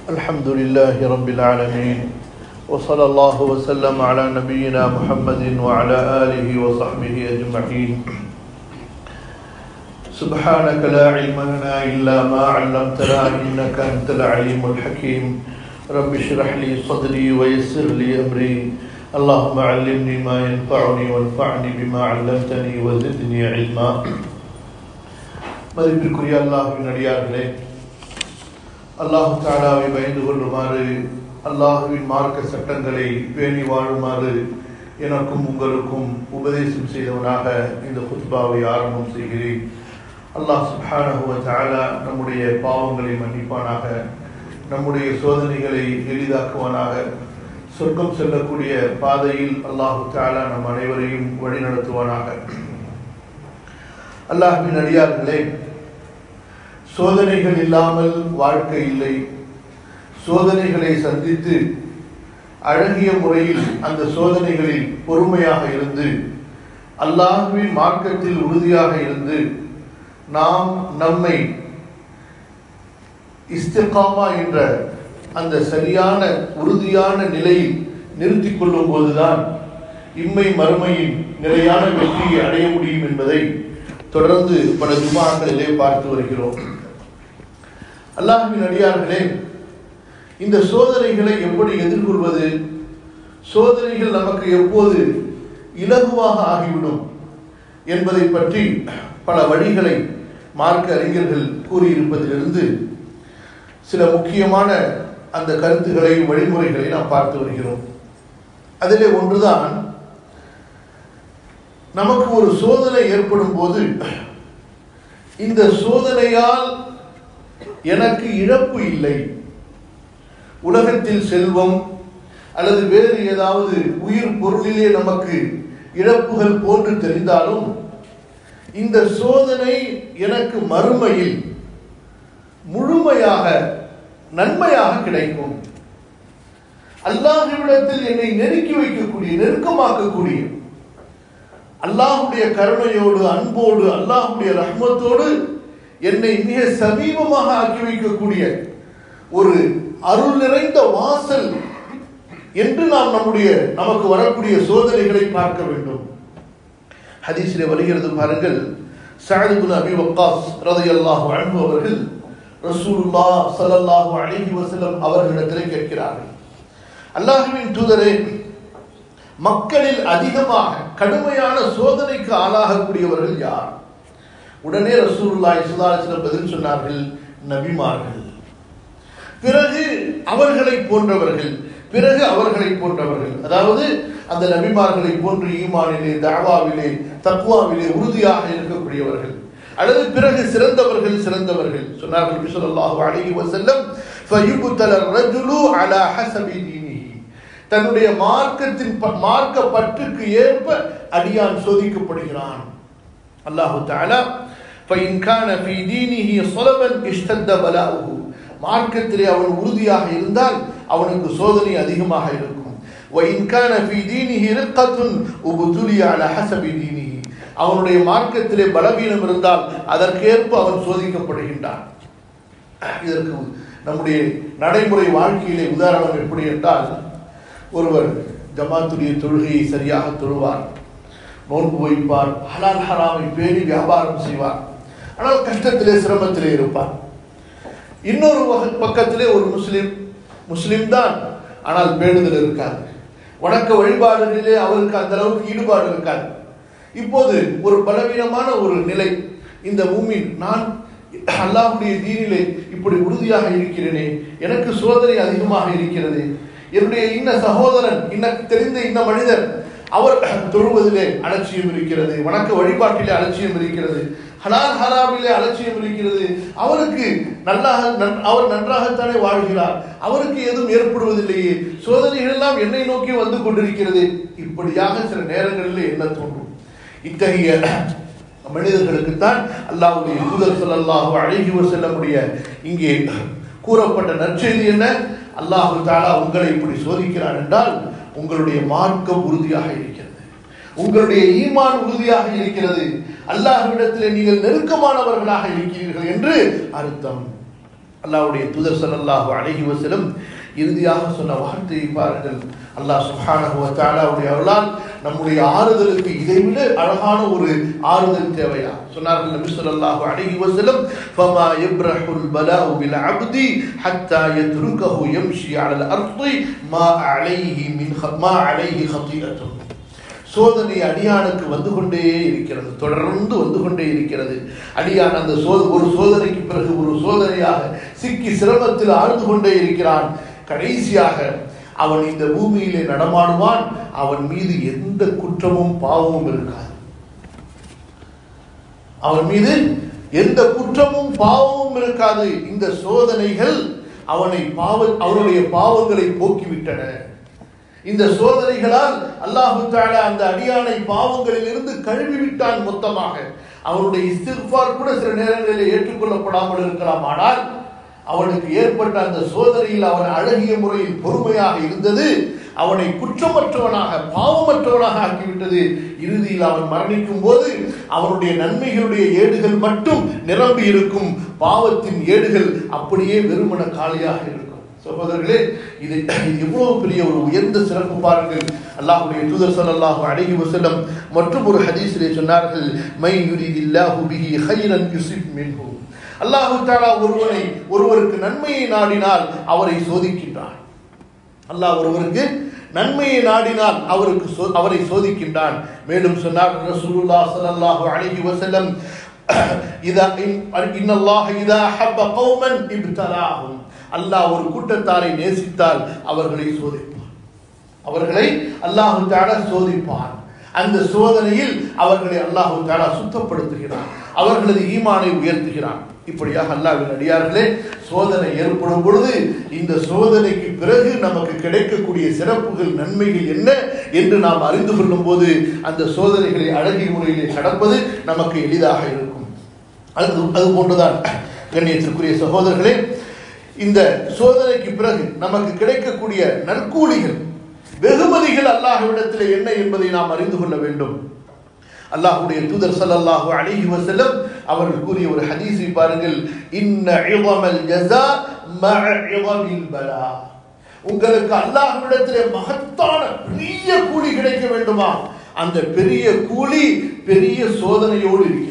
الحمد لله رب العالمين وصلى الله وسلم على نبينا محمد وعلى آله وصحبه أجمعين سبحانك لا علم لنا إلا ما علمتنا إنك أنت العليم الحكيم رب اشرح لي صدري ويسر لي أمري اللهم علمني ما ينفعني وانفعني بما علمتني وزدني علما மதிப்பிற்குரிய அல்லாஹுவின் அடியார்களே அல்லாஹு தாலாவை பயந்து கொள்ளுமாறு அல்லாஹுவின் மார்க்க சட்டங்களை பேணி வாழுமாறு எனக்கும் உங்களுக்கும் உபதேசம் செய்தவனாக இந்த குத்பாவை ஆரம்பம் செய்கிறேன் அல்லாஹ் சுப்ஹானஹு வ தஆலா நம்முடைய பாவங்களை மன்னிப்பானாக நம்முடைய சோதனைகளை எளிதாக்குவானாக சொர்க்கம் செல்லக்கூடிய பாதையில் அல்லாஹு தாலா நம் அனைவரையும் வழிநடத்துவானாக அல்லாஹ்வின் அடியார்களே சோதனைகள் இல்லாமல் வாழ்க்கை இல்லை சோதனைகளை சந்தித்து அழகிய முறையில் அந்த சோதனைகளில் பொறுமையாக இருந்து அல்லாஹுவின் மார்க்கத்தில் உறுதியாக இருந்து நாம் நம்மை இஸ்திகாமா என்ற அந்த சரியான உறுதியான நிலையில் நிறுத்திக் கொள்ளும் போதுதான் இம்மை மறுமையின் நிலையான வெற்றியை அடைய முடியும் என்பதை தொடர்ந்து பல ஜுமாக்களிலே பார்த்து வருகிறோம் அல்லாஹின் அடியார்களே இந்த சோதனைகளை எப்படி எதிர்கொள்வது சோதனைகள் நமக்கு எப்போது இலகுவாக ஆகிவிடும் என்பதை பற்றி பல வழிகளை மார்க்க அறிஞர்கள் கூறியிருப்பதிலிருந்து சில முக்கியமான அந்த கருத்துக்களை வழிமுறைகளை நாம் பார்த்து வருகிறோம் அதிலே ஒன்றுதான் நமக்கு ஒரு சோதனை ஏற்படும் போது இந்த சோதனையால் எனக்கு இழப்பு இல்லை உலகத்தில் செல்வம் அல்லது வேறு ஏதாவது உயிர் பொருளிலே நமக்கு இழப்புகள் போன்று தெரிந்தாலும் இந்த சோதனை எனக்கு மறுமையில் முழுமையாக நன்மையாக கிடைக்கும் அல்லாஹ்விடத்தில் என்னை நெருக்கி வைக்கக்கூடிய நெருக்கமாக்கக்கூடிய அல்லாஹுடைய கருணையோடு அன்போடு அல்லாஹுடைய ரஹ்மத்தோடு என்னை மிக சமீபமாக ஆக்கி வைக்கக்கூடிய ஒரு அருள் நிறைந்த வாசல் என்று நாம் நம்முடைய நமக்கு வரக்கூடிய சோதனைகளை பார்க்க வேண்டும் ஹதீஸிலே வருகிறது பாருங்கள் சஅதுபின் அபி வக்காஸ் ரதையல்லாஹு அன்பு அவர்கள் ரசூலுல்லா சல்லல்லாஹு அலைஹி வஸல்லம் அவர்களிடத்திலே கேட்கிறார்கள் அல்லாஹுவின் தூதரே மக்களில் அதிகமாக கடுமையான சோதனைக்கு ஆளாகக்கூடியவர்கள் யார் உடனே ரசூலுல்லாஹி ஸல்லல்லாஹு பதில் சொன்னார்கள் நபிமார்கள் பிறகு அவர்களை போன்றவர்கள் பிறகு அவர்களை போன்றவர்கள் அதாவது அந்த நபிமார்களை போன்று ஈமானிலே தாவாவிலே தக்குவாவிலே உறுதியாக இருக்கக்கூடியவர்கள் அல்லது பிறகு சிறந்தவர்கள் சிறந்தவர்கள் சொன்னார்கள் நபி ஸல்லல்லாஹு அலைஹி வஸல்லம் ஃபயுபுத்தல ரஜுலு அலா ஹஸபி தீனிஹி தன்னுடைய மார்க்கத்தின் மார்க்க பற்றுக்கு ஏற்ப அடியான் சோதிக்கப்படுகிறான் அல்லாஹு தஆலா فإن كان في دينه صلبا اشتد بلاؤه மார்க்கத்திலே அவன் உறுதியாக இருந்தால் அவனுக்கு சோதனை அதிகமாக இருக்கும் وإن كان في دينه رقة وبتلي على حسب دينه அவனுடைய மார்க்கத்திலே பலவீனம் இருந்தால் அதற்கேற்ப அவன் சோதிக்கப்படுகின்றான் இதற்கு நம்முடைய நடைமுறை வாழ்க்கையிலே உதாரணம் எப்படி என்றால் ஒருவர் ஜமாத்துடைய தொழுகையை சரியாக தொழுவார் நோன்பு வைப்பார் ஹலால் ஹராமை பேணி வியாபாரம் செய்வார் ஆனால் கஷ்டத்திலே சிரமத்திலே இருப்பார் இன்னொரு பக்கத்திலே ஒரு முஸ்லிம் முஸ்லிம் தான் ஆனால் பேணுதல் இருக்காது வணக்க வழிபாடுகளிலே அவருக்கு அந்த அளவுக்கு ஈடுபாடு இருக்காது இப்போது ஒரு பலவீனமான ஒரு நிலை இந்த மூமின் நான் அல்லாஹுடைய தீனிலே இப்படி உறுதியாக இருக்கிறேனே எனக்கு சோதனை அதிகமாக இருக்கிறது என்னுடைய இன்ன சகோதரன் இன்ன தெரிந்த இன்ன மனிதர் அவர் தொழுவதிலே அலட்சியம் இருக்கிறது வணக்க வழிபாட்டிலே அலட்சியம் இருக்கிறது ஹலால் ஹராமிலே அலட்சியம் இருக்கிறது அவருக்கு நல்லாக அவர் நன்றாகத்தானே வாழ்கிறார் அவருக்கு எதுவும் ஏற்படுவதில்லையே சோதனைகள் எல்லாம் என்னை நோக்கி வந்து கொண்டிருக்கிறது இப்படியாக சில நேரங்களில் என்ன தோன்றும் இத்தகைய மனிதர்களுக்குத்தான் அல்லாவுடைய தூதர் சொல்லல்லாஹு அழகி செல்லக்கூடிய இங்கே கூறப்பட்ட நற்செய்தி என்ன அல்லாஹு தாலா உங்களை இப்படி சோதிக்கிறான் என்றால் உங்களுடைய மார்க்கம் உறுதியாக இருக்கிறது உங்களுடைய ஈமான் உறுதியாக இருக்கிறது அல்லாஹ்விடத்தில் நீங்கள் நெருக்கமானவர்களாக இருக்கிறீர்கள் என்று அர்த்தம் அல்லாஹ்வுடைய தூதர் ஸல்லல்லாஹு அலைஹி வஸல்லம் இறுதியாக சொன்ன வார்த்தையை பாருங்கள் அல்லாஹ் சுப்ஹானஹு வ தஆலாவுடைய அருளால் நம்முடைய ஆறுதலுக்கு இதைவிட அழகான ஒரு ஆறுதல் தேவையா சொன்னார்கள் நபி ஸல்லல்லாஹு அலைஹி வஸல்லம் ஃபமா யப்ரஹுல் பலாஉ பில் அப்தி ஹத்தா யத்ருகஹு யம்ஷி அலல் அர்தி மா அலைஹி மின் மா அலைஹி ஹதீஅத்துன் சோதனை அடியானுக்கு வந்து கொண்டே இருக்கிறது தொடர்ந்து வந்து கொண்டே இருக்கிறது அடியான் அந்த சோ ஒரு சோதனைக்கு பிறகு ஒரு சோதனையாக சிக்கி சிரமத்தில் ஆழ்ந்து கொண்டே இருக்கிறான் கடைசியாக அவன் இந்த பூமியிலே நடமாடுவான் அவன் மீது எந்த குற்றமும் பாவமும் இருக்காது அவன் மீது எந்த குற்றமும் பாவமும் இருக்காது இந்த சோதனைகள் அவனை பாவ அவனுடைய பாவங்களை போக்கிவிட்டன இந்த சோதனைகளால் அல்லாஹு தாலா அந்த அடியானை பாவங்களில் இருந்து கழுவி விட்டான் மொத்தமாக அவனுடைய இஸ்திஃபார் கூட சில நேரங்களில் ஏற்றுக்கொள்ளப்படாமல் இருக்கலாம் ஆனால் அவனுக்கு ஏற்பட்ட அந்த சோதனையில் அவன் அழகிய முறையில் பொறுமையாக இருந்தது அவனை குற்றமற்றவனாக பாவமற்றவனாக ஆக்கிவிட்டது இறுதியில் அவன் மரணிக்கும் போது அவனுடைய நன்மைகளுடைய ஏடுகள் மட்டும் நிரம்பி இருக்கும் பாவத்தின் ஏடுகள் அப்படியே வெறுமன காலியாக இருக்கும் சகோதரர்களே இது இது எவ்வளவு பெரிய ஒரு உயர்ந்த சிறப்பு பாருங்கள் அல்லாஹ்வுடைய தூதர் ஸல்லல்லாஹு அலைஹி வஸல்லம் மற்றும் ஒரு ஹதீஸிலே சொன்னார்கள் மை யுரிதில்லாஹு பிஹி கைரன் யுஸிப் மின்ஹு அல்லாஹு தஆலா ஒருவனை ஒருவருக்கு நன்மையை நாடினால் அவரை சோதிக்கின்றான் அல்லாஹ் ஒருவருக்கு நன்மையை நாடினால் அவருக்கு சோ- அவரை சோதிக்கின்றான் மேலும் சொன்னார் ரசூலுல்லாஹ் ஸல்லல்லாஹு அலைஹி வஸல்லம் இதா இன்னல்லாஹ இதா ஹப்ப கௌமன் இப்தலாஹும் அல்லாஹ் ஒரு கூட்டத்தாரை நேசித்தால் அவர்களை சோதிப்பான் அவர்களை அல்லாஹு தாலா சோதிப்பான் அந்த சோதனையில் அவர்களை அல்லாஹு தாலா சுத்தப்படுத்துகிறான் அவர்களது ஈமானை உயர்த்துகிறான் இப்படியாக அல்லாஹ்வின் அடியார்களே சோதனை ஏற்படும் பொழுது இந்த சோதனைக்கு பிறகு நமக்கு கிடைக்கக்கூடிய சிறப்புகள் நன்மைகள் என்ன என்று நாம் அறிந்து கொள்ளும் போது அந்த சோதனைகளை அழகிய முறையிலே கடப்பது நமக்கு எளிதாக இருக்கும் அது அது போன்றுதான் கண்ணியத்திற்குரிய சகோதரர்களே இந்த சோதனைக்கு பிறகு நமக்கு கிடைக்கக்கூடிய நற்கூலிகள் வெகுமதிகள் அல்லாஹ்விடத்தில் என்ன என்பதை நாம் அறிந்து கொள்ள வேண்டும் அல்லாஹ்வுடைய தூதர் ஸல்லல்லாஹு அலைஹி வஸல்லம் அவர்கள் கூறிய ஒரு ஹதீஸை பாருங்கள் இன்ன இவமல் ஜஸா மஅ இவமில் பலா உங்களுக்கு அல்லாஹ்விடத்திலே மகத்தான பெரிய கூலி கிடைக்க வேண்டுமா அந்த பெரிய கூலி பெரிய சோதனையோடு இருக்கிறது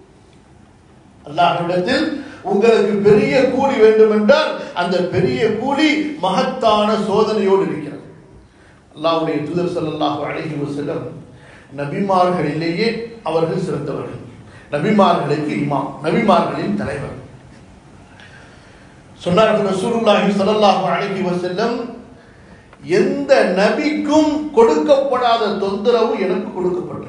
அல்லாஹ்விடத்தில் உங்களுக்கு பெரிய கூலி வேண்டும் என்றால் அந்த பெரிய கூலி மகத்தான சோதனையோடு இருக்கிறது அல்லாஹ்வுடைய தூதர் ஸல்லல்லாஹு அலைஹி வஸல்லம் நபிமார்களிலேயே அவர்கள் சிறந்தவர்கள் நபிமார்களுக்கு இமாம் நபிமார்களின் தலைவர் சொன்னார்கள் ரசூலுல்லாஹி ஸல்லல்லாஹு அலைஹி வஸல்லம் எந்த நபிக்கும் கொடுக்கப்படாத தொந்தரவு எனக்கு கொடுக்கப்பட்டது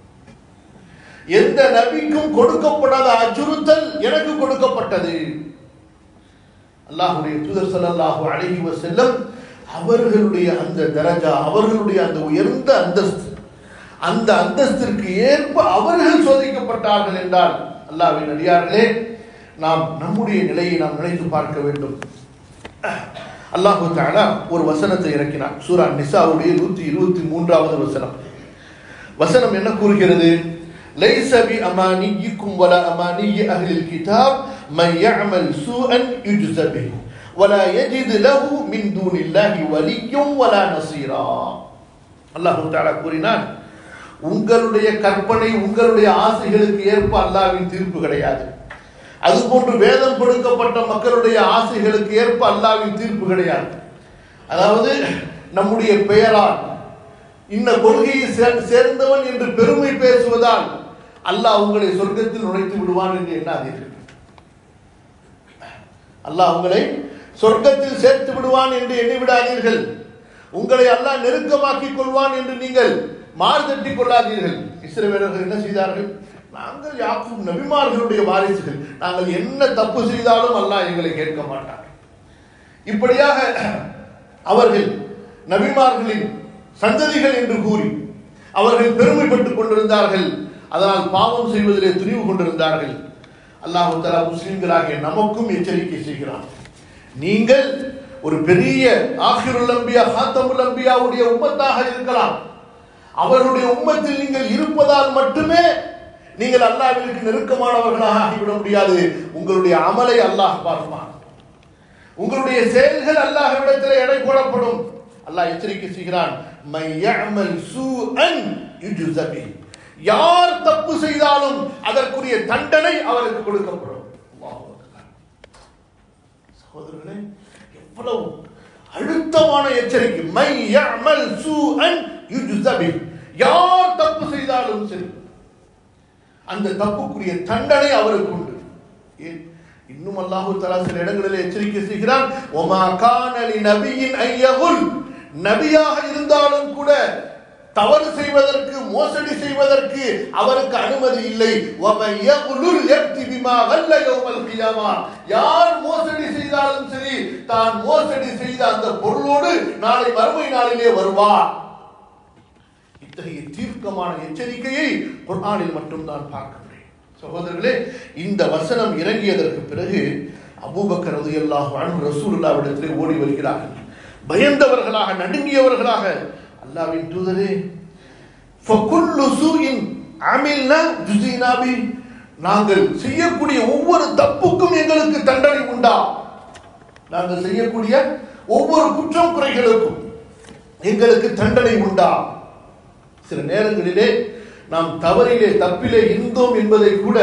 எந்த நபிக்கும் கொடுக்கப்படாத அச்சுறுத்தல் எனக்கு கொடுக்கப்பட்டது அல்லாஹ்வுடைய தூதர் ஸல்லல்லாஹு அலைஹி வஸல்லம் அவர்களுடைய அந்த தரஜா அவர்களுடைய அந்த உயர்ந்த அந்தஸ்து அந்த அந்தஸ்திற்கு ஏற்ப அவர்கள் சோதிக்கப்பட்டார்கள் என்றால் அல்லாஹ்வின் அடியார்களே நாம் நம்முடைய நிலையை நாம் நினைத்து பார்க்க வேண்டும் அல்லாஹு தஆலா ஒரு வசனத்தை இறக்கினார் சூரா நிசாவுடைய நூற்றி இருபத்தி மூன்றாவது வசனம் வசனம் என்ன கூறுகிறது லைஸ பி அமானியிக்கும் வல அமானிய அஹ்லில் கிதாப் மன் يعمل سوءا يجز به ولا يجد له من دون الله ولي ولا نصيرا அல்லாஹ் தஆலா கூறினான் உங்களுடைய கற்பனை உங்களுடைய ஆசைகளுக்கு ஏற்ப அல்லாஹ்வின் தீர்ப்பு கிடையாது அதுபோன்று வேதம் கொடுக்கப்பட்ட மக்களுடைய ஆசைகளுக்கு ஏற்ப அல்லாஹ்வின் தீர்ப்பு கிடையாது அதாவது நம்முடைய பெயரால் இன்ன கொள்கையை சே- சேர்ந்தவன் என்று பெருமை பேசுவதால் அல்லாஹ் உங்களை சொர்க்கத்தில் நுழைத்து விடுவான் என்று எண்ணாதீர்கள் அல்லாஹ் உங்களை சொர்க்கத்தில் சேர்த்து விடுவான் என்று எண்ணி விடாதீர்கள் உங்களை அல்லாஹ் நெருக்கமாக்கிக் கொள்வான் என்று நீங்கள் மார்தட்டிக் கொள்ளாதீர்கள் இஸ்ரவேலர்கள் என்ன செய்தார்கள் நாங்கள் யாக்கும் நபிமார்களுடைய வாரிசுகள் நாங்கள் என்ன தப்பு செய்தாலும் அல்லாஹ் எங்களை கேட்க மாட்டார் இப்படியாக அவர்கள் நபிமார்களின் சந்ததிகள் என்று கூறி அவர்கள் பெருமைப்பட்டுக் கொண்டிருந்தார்கள் அதனால் பாவம் செய்வதிலே துணிவு கொண்டிருந்தார்கள் அல்லாஹு தலா முஸ்லிம்களாகிய நமக்கும் எச்சரிக்கை செய்கிறான் நீங்கள் ஒரு பெரிய ஆஹிருல் அம்பியா ஹாத்தமுல் அம்பியாவுடைய உம்மத்தாக இருக்கலாம் அவர்களுடைய உம்மத்தில் நீங்கள் இருப்பதால் மட்டுமே நீங்கள் அல்லாஹ்விற்கு நெருக்கமானவர்களாக ஆகிவிட முடியாது உங்களுடைய அமலை அல்லாஹ் பார்ப்பான் உங்களுடைய செயல்கள் அல்லாஹ்விடத்தில் எடை போடப்படும் அல்லாஹ் எச்சரிக்கை செய்கிறான் மை யஅமல் சூஅன் யுஜ்ஸ பிஹி. யார் தப்பு செய்தாலும் அதற்குரிய தண்டனை அவருக்கு கொடுக்கப்படும் அல்லாஹ் அக்பர். சகோதரர்களே எவ்வளவு அழுத்தமான எச்சரிக்கை மை யஅமல் சூஅன் யுஜ்ஸ பிஹி. யார் தப்பு செய்தாலும் சரி அந்த தப்புக்குரிய தண்டனை அவருக்கு உண்டு ஏன் இன்னும் அல்லாஹு தஆலா சில இடங்களில் எச்சரிக்கை செய்கிறான் ஒமா கான லி நபியின் ஐயகுல் நபியாக இருந்தாலும் கூட தவறு செய்வதற்கு மோசடி செய்வதற்கு அவருக்கு அனுமதி இல்லை وَمَن يَغْلُلْ يَأْتِ بِمَا غَلَّ يَوْمَ الْقِيَامَةِ யார் மோசடி செய்தாலும் சரி தான் மோசடி செய்த அந்த பொருளோடு நாளை மறுமை நாளிலே வருவார் இத்தகைய தீர்க்கமான எச்சரிக்கையை குர்ஆனில் மட்டும்தான் பார்க்க முடியும் சகோதரர்களே இந்த வசனம் இறங்கியதற்கு பிறகு அபூபக்கர் ரலியல்லாஹு அன்ஹு ரசூலுல்லாஹ்விடத்திலே ஓடி வருகிறார்கள் பயந்தவர்களாக நடுங்கியவர்களாக அல்லாஹ்வின் தூதரே ஃபகுல்லு சூஇன் அமில்னா ஜுஸீனா பி நாங்கள் செய்யக்கூடிய ஒவ்வொரு தப்புக்கும் எங்களுக்கு தண்டனை உண்டா நாங்கள் செய்யக்கூடிய ஒவ்வொரு குற்றம் குறைகளுக்கும் எங்களுக்கு தண்டனை உண்டா சில நேரங்களிலே நாம் தவறிலே தப்பிலே இருந்தோம் என்பதை கூட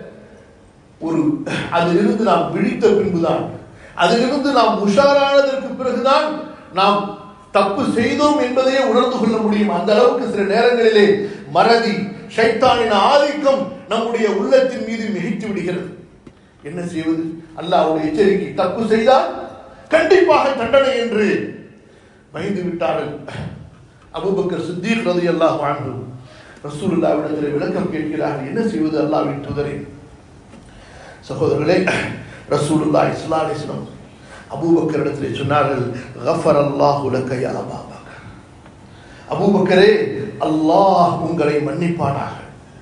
ஒரு அதிலிருந்து நாம் விழித்த பின்புதான் அதிலிருந்து நாம் உஷாரானதற்கு பிறகுதான் நாம் தப்பு செய்தோம் என்பதையே உணர்ந்து கொள்ள முடியும் அந்த அளவுக்கு சில நேரங்களிலே மறதி ஷைத்தானின் ஆதிக்கம் நம்முடைய உள்ளத்தின் மீது மிகைத்து விடுகிறது என்ன செய்வது அல்லாஹ்வுடைய எச்சரிக்கை தப்பு செய்தால் கண்டிப்பாக தண்டனை என்று பயந்து விட்டார்கள் அபூபக்கர் சித்தீக் ரலியல்லாஹு அன்ஹு ரசூலுல்லாஹ்விடத்தில் விளக்கம் கேட்கிறார்கள் என்ன செய்வது அல்லாஹ்வின் தூதரே சகோதரர்களே ரசூலுல்லாஹி ஸல்லல்லாஹு அலைஹி வஸல்லம் அபூபக்கர் இடத்திலே சொன்னார்கள் கஃபர் அல்லாஹு லக யா அபூபக்கர் அபூபக்கரே அல்லாஹ் உங்களை மன்னிப்பானாக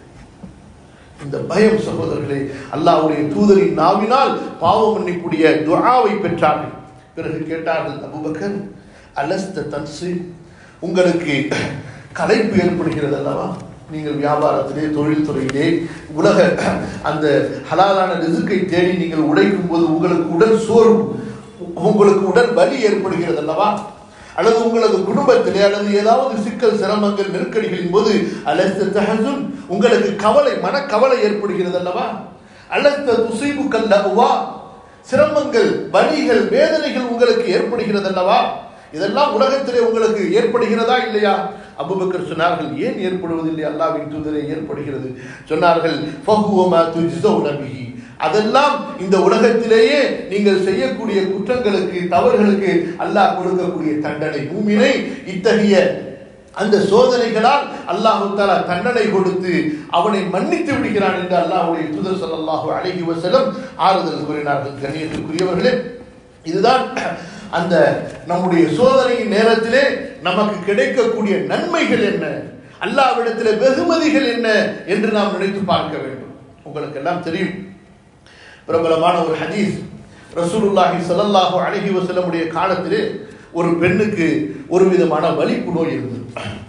இந்த பயம் சகோதரர்களே அல்லாஹ்வுடைய தூதரின் நாவினால் பாவம் மன்னிக்கூடிய துஆவை பெற்றார்கள் பிறகு கேட்டார்கள் அபூபக்கர் அலஸ்த தன்சி உங்களுக்கு கலைப்பு ஏற்படுகிறது அல்லவா நீங்கள் வியாபாரத்திலே தொழில்துறையிலே உலக அந்த ஹலாலான ரிசுக்கை தேடி நீங்கள் உழைக்கும் போது உங்களுக்கு உடல் சோர்வு உங்களுக்கு உடல் வலி ஏற்படுகிறது அல்லவா அல்லது உங்களது குடும்பத்திலே அல்லது ஏதாவது சிக்கல் சிரமங்கள் நெருக்கடிகளின் போது அலஸ்த தஹசுன் உங்களுக்கு கவலை மனக்கவலை ஏற்படுகிறது அல்லவா அலஸ்த துசைபு கல்லவா சிரமங்கள் வலிகள் வேதனைகள் உங்களுக்கு ஏற்படுகிறது அல்லவா இதெல்லாம் உலகத்திலே உங்களுக்கு ஏற்படுகிறதா இல்லையா அபுபக்கர் சொன்னார்கள் ஏன் ஏற்படுவதில்லை அல்லாவின் தூதரை ஏற்படுகிறது சொன்னார்கள் ஃபஹுவமா துஜ்ஸௌன பிஹி அதெல்லாம் இந்த உலகத்திலேயே நீங்கள் செய்யக்கூடிய குற்றங்களுக்கு தவறுகளுக்கு அல்லாஹ் கொடுக்கக்கூடிய தண்டனை பூமினை இத்தகைய அந்த சோதனைகளால் அல்லாஹு தாலா தண்டனை கொடுத்து அவனை மன்னித்து விடுகிறான் என்று அல்லாஹுடைய தூதர் ஸல்லல்லாஹு அலைஹி வஸல்லம் ஆறுதல் கூறினார்கள் கண்ணியத்துக்குரியவர்களே இதுதான் அந்த நம்முடைய சோதனையின் நேரத்திலே நமக்கு கிடைக்கக்கூடிய நன்மைகள் என்ன அல்லாவிடத்திலே வெகுமதிகள் என்ன என்று நாம் நினைத்து பார்க்க வேண்டும் உங்களுக்கு எல்லாம் தெரியும் பிரபலமான ஒரு ஹதீஸ் ரசூலுல்லாஹி ஸல்லல்லாஹு அலைஹி வஸல்லமுடைய காலத்திலே ஒரு பெண்ணுக்கு ஒரு விதமான வலிப்பு நோய் இருந்தது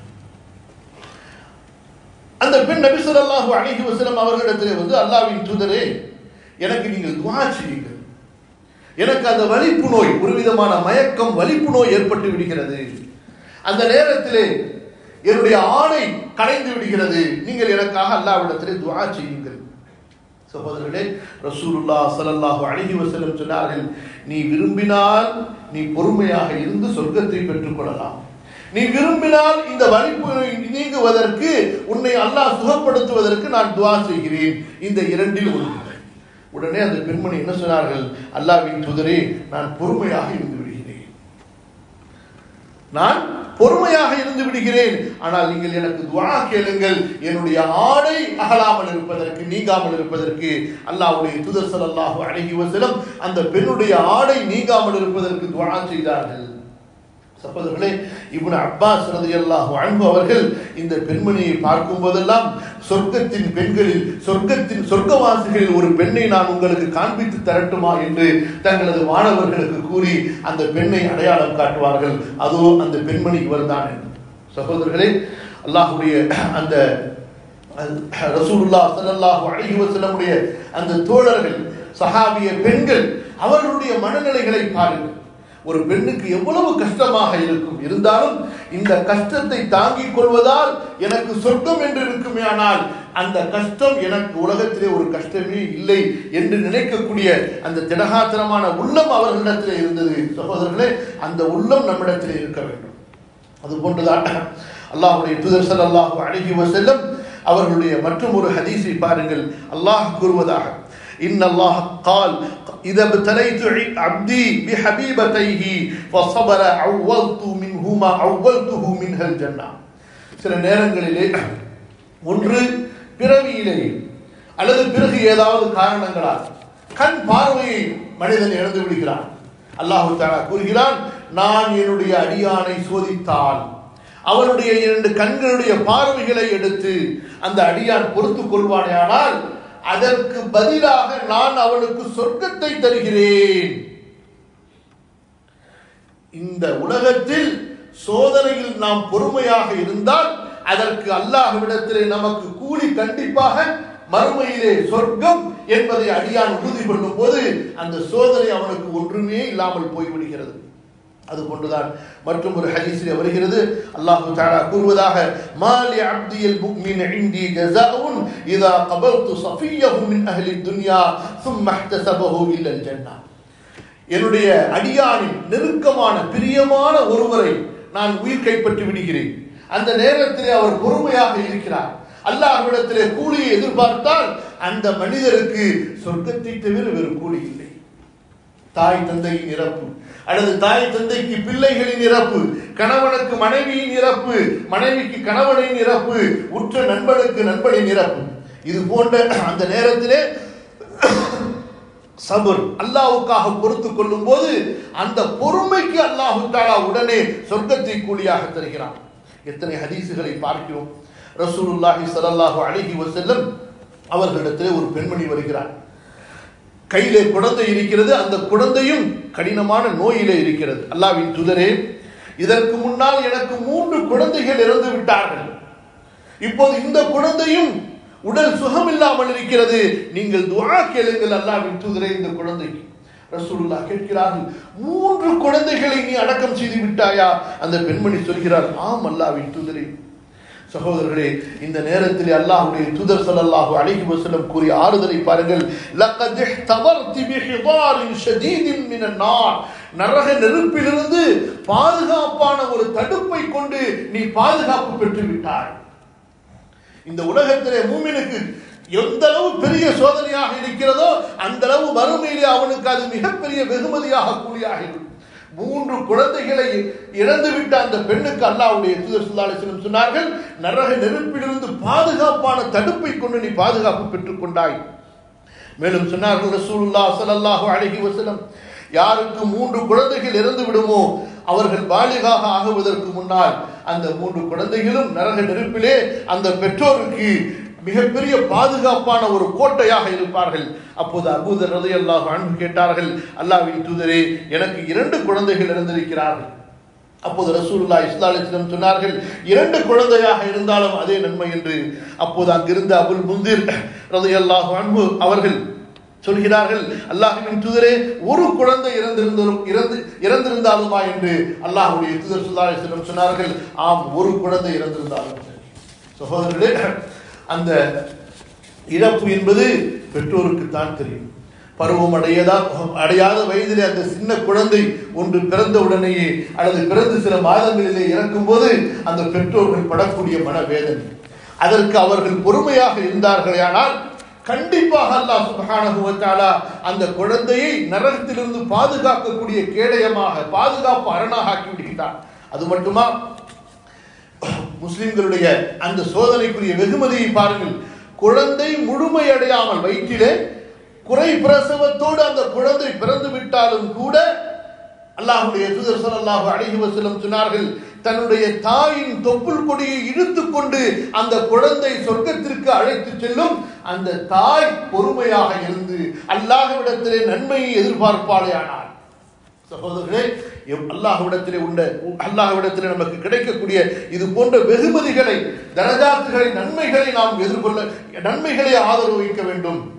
அந்த பெண் நபி ஸல்லல்லாஹு அலைஹி வஸல்லம் அவர்களிடத்திலே வந்து அல்லாஹ்வின் தூதரே எனக்கு நீங்கள் துஆ செய்யுங்கள் எனக்கு அந்த வலிப்பு நோய் ஒரு விதமான மயக்கம் வலிப்பு நோய் ஏற்பட்டு விடுகிறது அந்த நேரத்திலே என்னுடைய ஆணை கலைந்து விடுகிறது நீங்கள் எனக்காக அல்லாவிடத்திலே துஆ செய்யுங்கள் சகோதரர்களே ரசூலுல்லா ஸல்லல்லாஹு அலைஹி வஸல்லம் சொன்னார்கள் நீ விரும்பினால் நீ பொறுமையாக இருந்து சொர்க்கத்தை பெற்றுக்கொள்ளலாம் நீ விரும்பினால் இந்த வலிப்பு நீங்குவதற்கு உன்னை அல்லாஹ் சுகப்படுத்துவதற்கு நான் துஆ செய்கிறேன் இந்த இரண்டில் ஒன்று உடனே அந்த பெண்மணி என்ன சொன்னார்கள் அல்லாவின் தூதரே நான் பொறுமையாக இருந்து விடுகிறேன் நான் பொறுமையாக இருந்து விடுகிறேன் ஆனால் நீங்கள் எனக்கு துவா கேளுங்கள் என்னுடைய ஆடை அகலாமல் இருப்பதற்கு நீங்காமல் இருப்பதற்கு அல்லாஹ்வுடைய தூதர் ஸல்லல்லாஹு அலைஹி வஸல்லம் அந்த பெண்ணுடைய ஆடை நீங்காமல் இருப்பதற்கு துவா செய்தார்கள் சகோதரர்களே இப்னு அப்பாஸ் ரலியல்லாஹு அன்ஹு அவர்கள் இந்த பெண்மணியை பார்க்கும் போதெல்லாம் சொர்க்கத்தின் பெண்களில் சொர்க்கத்தின் சொர்க்கவாசிகளில் ஒரு பெண்ணை நான் உங்களுக்கு காண்பித்து தரட்டுமா என்று தங்களது மாணவர்களுக்கு கூறி அந்த பெண்ணை அடையாளம் காட்டுவார்கள் அதோ அந்த பெண்மணி இவர்தான் என்று சகோதரர்களே அல்லாஹ்வுடைய அந்த ரசூலுல்லாஹ் ஸல்லல்லாஹு அலைஹி வஸல்லமுடைய அந்த தோழர்கள் சஹாபிய பெண்கள் அவர்களுடைய மனநிலைகளை பாருங்கள் ஒரு பெண்ணுக்கு எவ்வளவு கஷ்டமாக இருக்கும் இருந்தாலும் இந்த கஷ்டத்தை தாங்கிக் கொள்வதால் எனக்கு சொர்க்கம் என்று இருக்குமே ஆனால் அந்த கஷ்டம் எனக்கு உலகத்திலே ஒரு கஷ்டமே இல்லை என்று நினைக்கக்கூடிய அந்த திடகாத்திரமான உள்ளம் அவர்களிடத்திலே இருந்தது சகோதரர்களே அந்த உள்ளம் நம்மிடத்திலே இருக்க வேண்டும் அது போன்றுதான் அல்லாஹுடைய தூதர் ஸல்லல்லாஹு அலைஹி வஸல்லம் அவர்களுடைய மற்றும் ஒரு ஹதீஸை பாருங்கள் அல்லாஹ் கூறுவதாக إن الله قال إذا ابتليت عبدي بحبيبتيه فصبر عوضت منهما عوضته منها الجنة சில நேரங்களிலே ஒன்று பிறவியிலே அல்லது பிறகு ஏதாவது காரணங்களால் கண் பார்வையை மனிதன் இழந்து விடுகிறான் அல்லாஹு தாலா கூறுகிறான் நான் என்னுடைய அடியானை சோதித்தால் அவனுடைய இரண்டு கண்களுடைய பார்வைகளை எடுத்து அந்த அடியான் பொறுத்துக் கொள்வானேயானால் அதற்கு பதிலாக நான் அவனுக்கு சொர்க்கத்தை தருகிறேன் இந்த உலகத்தில் சோதனையில் நாம் பொறுமையாக இருந்தால் அதற்கு அல்லாஹ்விடத்திலே நமக்கு கூலி கண்டிப்பாக மறுமையிலே சொர்க்கம் என்பதை அடியான் உறுதி கொள்ளும் போது அந்த சோதனை அவனுக்கு ஒன்றுமே இல்லாமல் போய்விடுகிறது அது கொண்டுதான் மற்றும் ஒரு ஹதீஸில் வருகிறது அல்லாஹு தஆலா கூறுவதாக மாலி அப்தியல் முஃமின் இந்தி ஜஸாஉன் இதா கபல்து சஃபியஹு மின் அஹ்லி துன்யா ثم احتسبه الى الجنه என்னுடைய அடியானின் நெருக்கமான பிரியமான ஒருவரை நான் உயிர் கைப்பற்றி விடுகிறேன் அந்த நேரத்திலே அவர் பொறுமையாக இருக்கிறார் அல்லாஹ்விடத்திலே கூலியை எதிர்பார்த்தால் அந்த மனிதருக்கு சொர்க்கத்தை தவிர வேறு கூலி இல்லை தாய் தந்தையின் இறப்பு அல்லது தாய் தந்தைக்கு பிள்ளைகளின் இறப்பு கணவனுக்கு மனைவியின் இறப்பு மனைவிக்கு கணவனின் இறப்பு உற்ற நண்பனுக்கு நண்பனின் இறப்பு இது போன்ற அந்த நேரத்திலே சபர் அல்லாவுக்காக பொறுத்து கொள்ளும் போது அந்த பொறுமைக்கு அல்லாஹு தாலா உடனே சொர்க்கத்தை கூலியாக தருகிறான் எத்தனை ஹதீசுகளை பார்க்கிறோம் ரசூலுல்லாஹி ஸல்லல்லாஹு அலைஹி வஸல்லம் அவர்களிடத்திலே ஒரு பெண்மணி வருகிறார் கையிலே குழந்தை இருக்கிறது அந்த குழந்தையும் கடினமான நோயிலே இருக்கிறது அல்லாவின் துதரே இதற்கு முன்னால் எனக்கு மூன்று குழந்தைகள் இறந்து விட்டார்கள் இப்போது இந்த குழந்தையும் உடல் சுகம் இல்லாமல் இருக்கிறது நீங்கள் துஆ கேளுங்கள் அல்லாவின் தூதரே இந்த குழந்தைக்கு ரசூலுல்லா கேட்கிறார்கள் மூன்று குழந்தைகளை நீ அடக்கம் செய்து விட்டாயா அந்த பெண்மணி சொல்கிறார் ஆம் அல்லாவின் தூதரே சகோதரர்களே இந்த நேரத்தில் அல்லாஹ்வுடைய தூதர் ஸல்லல்லாஹு அலைஹி வஸல்லம் கூறிய ஆறுதலை பாருங்கள் லக்கத் இஹ்தபர்தி பிஹிதாரின் ஷதீதின் மினன் நார் நரக நெருப்பிலிருந்து பாதுகாப்பான ஒரு தடுப்பை கொண்டு நீ பாதுகாப்பு பெற்று விட்டாய் இந்த உலகத்திலே மூமினுக்கு எந்த அளவு பெரிய சோதனையாக இருக்கிறதோ அந்த அளவு மறுமையிலே அவனுக்கு அது மிகப்பெரிய வெகுமதியாக கூலியாக இருக்கும் மூன்று குழந்தைகளை இழந்துவிட்ட அந்த பெண்ணுக்கு அல்லாவுடைய தூதர் சுல்லாலிசனம் சொன்னார்கள் நரக நெருப்பிலிருந்து பாதுகாப்பான தடுப்பை கொண்டு நீ பாதுகாப்பு பெற்றுக் கொண்டாய் மேலும் சொன்னார்கள் ரசூலுல்லா ஸல்லல்லாஹு அலைஹி வஸல்லம் யாருக்கு மூன்று குழந்தைகள் இறந்து விடுமோ அவர்கள் பாலிகாக ஆகுவதற்கு முன்னால் அந்த மூன்று குழந்தைகளும் நரக நெருப்பிலே அந்த பெற்றோருக்கு மிகப்பெரிய பாதுகாப்பான ஒரு கோட்டையாக இருப்பார்கள் அப்போது அபூதர் ரதி அல்லாஹ் அன்பு கேட்டார்கள் அல்லாவின் தூதரே எனக்கு இரண்டு குழந்தைகள் இருந்திருக்கிறார்கள் அப்போது ரசூலுல்லா இஸ்லாலிஸ்லம் சொன்னார்கள் இரண்டு குழந்தையாக இருந்தாலும் அதே நன்மை என்று அப்போது அங்கிருந்த அபுல் முந்திர் ரதி அல்லாஹ் அன்பு அவர்கள் சொல்கிறார்கள் அல்லாஹுவின் தூதரே ஒரு குழந்தை இறந்திருந்தாலும் இறந்து இறந்திருந்தாலுமா என்று அல்லாஹுடைய தூதர் சுல்லாலிஸ்லம் சொன்னார்கள் ஆம் ஒரு குழந்தை இறந்திருந்தாலும் சகோதரர்களே அந்த இழப்பு என்பது பெற்றோருக்கு தான் தெரியும் பருவம் அடையதா அடையாத வயதிலே அந்த சின்ன குழந்தை ஒன்று பிறந்த உடனேயே அல்லது பிறந்து சில மாதங்களிலே இறக்கும் போது அந்த பெற்றோர்கள் படக்கூடிய மனவேதனை அதற்கு அவர்கள் பொறுமையாக இருந்தார்களே ஆனால் கண்டிப்பாக அல்லாஹ் சுப்ஹானஹு வ தஆலா அந்த குழந்தையை நரகத்திலிருந்து பாதுகாக்கக்கூடிய கேடயமாக பாதுகாப்பு அரணாக ஆக்கி விடுகிறார் அது மட்டுமா முஸ்லிம்களுடைய அந்த சோதனைக்குரிய வெகுமதியை பாருங்கள் குழந்தை முழுமையடையாமல் வயிற்றிலே குறை பிரசவத்தோடு அந்த குழந்தை பிறந்து விட்டாலும் கூட அல்லாஹுடைய தூதர் ஸல்லல்லாஹு அலைஹி வஸல்லம் சொன்னார்கள் தன்னுடைய தாயின் தொப்புள் கொடியை இழுத்து கொண்டு அந்த குழந்தை சொர்க்கத்திற்கு அழைத்து செல்லும் அந்த தாய் பொறுமையாக இருந்து அல்லாஹ்விடத்திலே நன்மையை எதிர்பார்ப்பாளே ஆனார் சகோதரர்களே அல்லாஹ்விடத்திலே உண்ட அல்லாஹ்விடத்திலே நமக்கு கிடைக்கக்கூடிய இது போன்ற வெகுமதிகளை தரஜாத்துகளை நன்மைகளை நாம் எதிர்கொள்ள நன்மைகளை ஆதரவு வைக்க வேண்டும்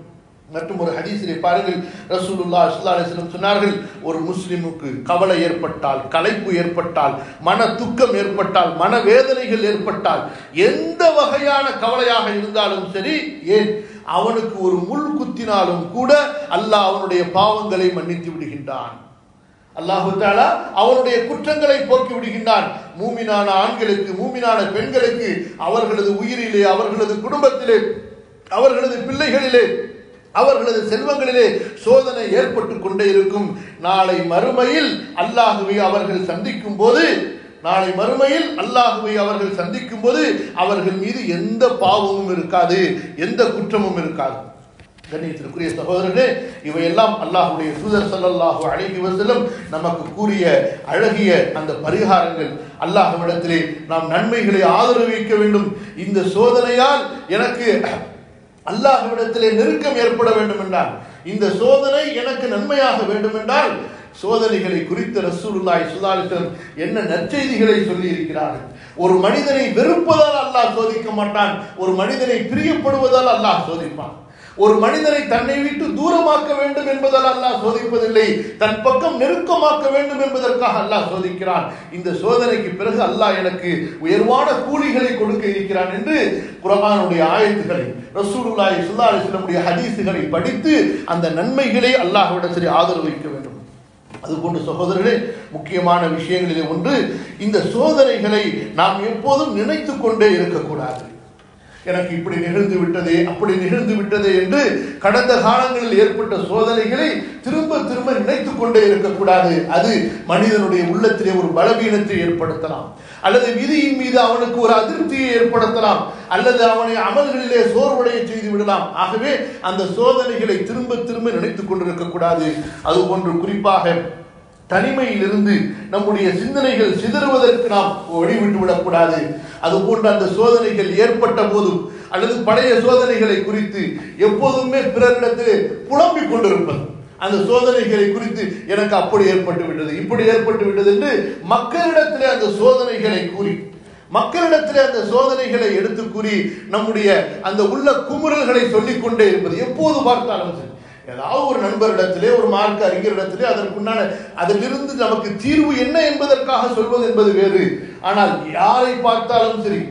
மற்றும் ஒரு ஹதீஸிலே பாருங்கள் ரசூலுல்லாஹ் ஸல்லல்லாஹு அலைஹி வஸல்லம் சொன்னார்கள் ஒரு முஸ்லிமுக்கு கவலை ஏற்பட்டால் களைப்பு ஏற்பட்டால் மன துக்கம் ஏற்பட்டால் மனவேதனைகள் ஏற்பட்டால் எந்த வகையான கவலையாக இருந்தாலும் சரி ஏன் அவனுக்கு ஒரு முள் குத்தினாலும் கூட அல்லாஹ் அவனுடைய பாவங்களை மன்னித்து விடுகின்றான் அல்லாஹு தாலா அவனுடைய குற்றங்களை போக்கி விடுகின்றான் மூமினான ஆண்களுக்கு மூமினான பெண்களுக்கு அவர்களது உயிரிலே அவர்களது குடும்பத்திலே அவர்களது பிள்ளைகளிலே அவர்களது செல்வங்களிலே சோதனை ஏற்பட்டு கொண்டே இருக்கும் நாளை மறுமையில் அல்லாஹுவை அவர்கள் சந்திக்கும் போது நாளை மறுமையில் அல்லாஹுவை அவர்கள் சந்திக்கும் போது அவர்கள் மீது எந்த பாவமும் இருக்காது எந்த குற்றமும் இருக்காது கண்ணியத்திற்குரிய சகோதரர்களே இவையெல்லாம் அல்லாஹுடைய தூதர் ஸல்லல்லாஹு அலைஹி வஸல்லம் நமக்கு கூறிய அழகிய அந்த பரிகாரங்கள் அல்லாஹ்விடத்திலே நாம் நன்மைகளை ஆதரவிக்க வேண்டும் இந்த சோதனையால் எனக்கு அல்லாஹ்விடத்திலே நெருக்கம் ஏற்பட வேண்டும் என்றால் இந்த சோதனை எனக்கு நன்மையாக வேண்டும் என்றால் சோதனைகளை குறித்த ரசூலுல்லாஹி ஸல்லல்லாஹு அலைஹி வஸல்லம் என்ன நற்செய்திகளை சொல்லி இருக்கிறார்கள் ஒரு மனிதனை வெறுப்பதால் அல்லாஹ் சோதிக்க மாட்டான் ஒரு மனிதனை பிரியப்படுவதால் அல்லாஹ் சோதிப்பான் ஒரு மனிதனை தன்னை விட்டு தூரமாக்க வேண்டும் என்பதால் அல்லாஹ் சோதிப்பதில்லை தன் பக்கம் நெருக்கமாக்க வேண்டும் என்பதற்காக அல்லாஹ் சோதிக்கிறான் இந்த சோதனைக்கு பிறகு அல்லாஹ் எனக்கு உயர்வான கூலிகளை கொடுக்க இருக்கிறான் என்று குர்ஆனுடைய ஆயத்துக்களை ரசூலுல்லாஹி ஸல்லல்லாஹு அலைஹி வஸல்லமுடைய ஹதீஸுகளை படித்து அந்த நன்மைகளை அல்லாஹ்விடத்தில் ஆதரவிக்க வேண்டும் அதுபோன்று சகோதரர்களே முக்கியமான விஷயங்களிலே ஒன்று இந்த சோதனைகளை நாம் எப்போதும் நினைத்து கொண்டே இருக்கக்கூடாது எனக்கு இப்படி நிகழ்ந்து விட்டதே அப்படி நிகழ்ந்து விட்டதே என்று கடந்த காலங்களில் ஏற்பட்ட சோதனைகளை திரும்ப திரும்ப நினைத்து கொண்டே இருக்கக்கூடாது அது மனிதனுடைய உள்ளத்திலே ஒரு பலவீனத்தை ஏற்படுத்தலாம் அல்லது விதியின் மீது அவனுக்கு ஒரு அதிருப்தியை ஏற்படுத்தலாம் அல்லது அவனை அமல்களிலே சோர்வடைய செய்து விடலாம் ஆகவே அந்த சோதனைகளை திரும்ப திரும்ப நினைத்துக் கொண்டிருக்கக்கூடாது அது போன்று குறிப்பாக தனிமையிலிருந்து நம்முடைய சிந்தனைகள் சிதறுவதற்கு நாம் வழிவிட்டு விடக்கூடாது அது போன்ற அந்த சோதனைகள் ஏற்பட்ட போதும் அல்லது பழைய சோதனைகளை குறித்து எப்போதுமே பிறரிடத்தில் புலம்பிக் கொண்டிருப்பது அந்த சோதனைகளை குறித்து எனக்கு அப்படி ஏற்பட்டு விட்டது இப்படி ஏற்பட்டு விட்டது என்று மக்களிடத்திலே அந்த சோதனைகளை கூறி மக்களிடத்திலே அந்த சோதனைகளை எடுத்து கூறி நம்முடைய அந்த உள்ள குமுறல்களை சொல்லிக் கொண்டே இருப்பது எப்போது பார்த்தாலும் சரி ஏதாவது ஒரு நண்பரிடத்திலே ஒரு மார்க்க அறிஞரிடத்திலே அதற்குண்டான அதிலிருந்து நமக்கு தீர்வு என்ன என்பதற்காக சொல்வது என்பது வேறு ஆனால் யாரை பார்த்தாலும் சரி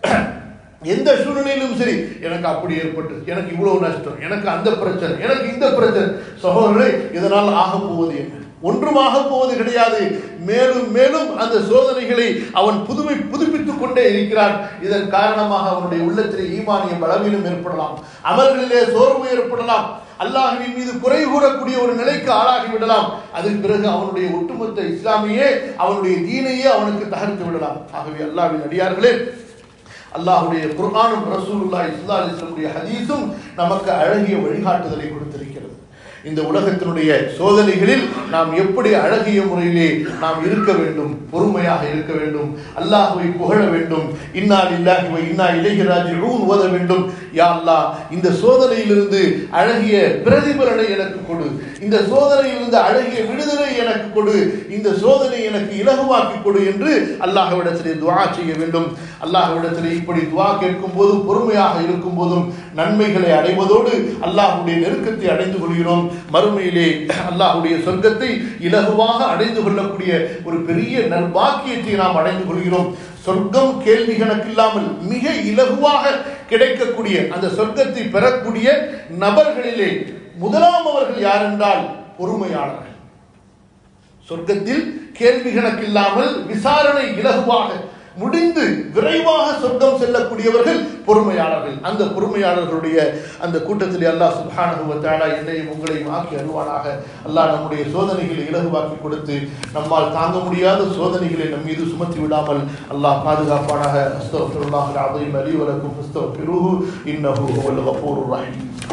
எந்த சூழ்நிலையிலும் சரி எனக்கு அப்படி ஏற்பட்டு எனக்கு இவ்வளவு நஷ்டம் எனக்கு அந்த பிரச்சனை எனக்கு இந்த பிரச்சனை சகோதரர்களே இதனால் ஆக போவது என்ன ஒன்றுமாக போவது கிடையாது மேலும் மேலும் அந்த சோதனைகளை அவன் புதுமை புதுப்பித்துக் கொண்டே இருக்கிறான் இதன் காரணமாக அவனுடைய உள்ளத்திலே ஈமானிய பலவீனம் ஏற்படலாம் அமல்களிலே சோர்வு ஏற்படலாம் அல்லாஹுவின் மீது குறை கூறக்கூடிய ஒரு நிலைக்கு ஆளாகி விடலாம் அதன் பிறகு அவனுடைய ஒட்டுமொத்த இஸ்லாமியே அவனுடைய தீனையே அவனுக்கு தகர்த்து விடலாம் ஆகவே அல்லாஹ்வின் அடியார்களே அல்லாஹுடைய குர்ஆனும் ரசூலுல்லாஹி ஸல்லல்லாஹு அலைஹி வஸல்லம் ஹதீஸும் நமக்கு அழகிய வழிகாட்டுதலை கொடுத்திருக்கிறது இந்த உலகத்தினுடைய சோதனைகளில் நாம் எப்படி அழகிய முறையிலே நாம் இருக்க வேண்டும் பொறுமையாக இருக்க வேண்டும் அல்லாஹுவை புகழ வேண்டும் இன்னா லில்லாஹி வ இன்னா இலைஹி ராஜிஊன் ஓத வேண்டும் யா அல்லாஹ் இந்த சோதனையிலிருந்து அழகிய பிரதிபலனை எனக்கு கொடு இந்த சோதனையிலிருந்து அழகிய விடுதலை எனக்கு கொடு இந்த சோதனை எனக்கு இலகுவாக்கி கொடு என்று அல்லாஹ்விடத்திலே துஆ செய்ய வேண்டும் அல்லாஹ்விடத்திலே இப்படி துஆ கேட்கும் போதும் பொறுமையாக இருக்கும் போதும் நன்மைகளை அடைவதோடு அல்லாஹ்வுடைய நெருக்கத்தை அடைந்து கொள்கிறோம் மறுமையிலே அல்லாஹ்வுடைய சொர்க்கத்தை இலகுவாக அடைந்து கொள்ளக்கூடிய ஒரு பெரிய நல்பாக்கியத்தை நாம் அடைந்து கொள்கிறோம் சொர்க்கம் கேள்வி கணக்கில்லாமல் மிக இலகுவாக கிடைக்கக்கூடிய அந்த சொர்க்கத்தை பெறக்கூடிய நபர்களிலே முதலாம் அவர்கள் யார் என்றால் பொறுமையாளர்கள் சொர்க்கத்தில் கேள்வி கணக்கில்லாமல் விசாரணை இலகுவாக முடிந்து விரைவாக சொர்க்கம் செல்லக்கூடியவர்கள் பொறுமையாளர்கள் அந்த பொறுமையாளர்களுடைய அந்த கூட்டத்தில் அல்லாஹ் சுப்ஹானஹு வ தஆலா என்னையும் உங்களையும் ஆக்கி அருவானாக அல்லாஹ் நம்முடைய சோதனைகளை இலகுவாக்கி கொடுத்து நம்மால் தாங்க முடியாத சோதனைகளை நம் மீது சுமத்தி விடாமல் அல்லாஹ் பாதுகாப்பானாக அஸ்தக்ஃபிருல்லாஹ் அல் அலீம் அலி வலக்கும் அஸ்தக்ஃபிருஹு இன்னஹு ஹுவல் கஃபூருர் ரஹீம்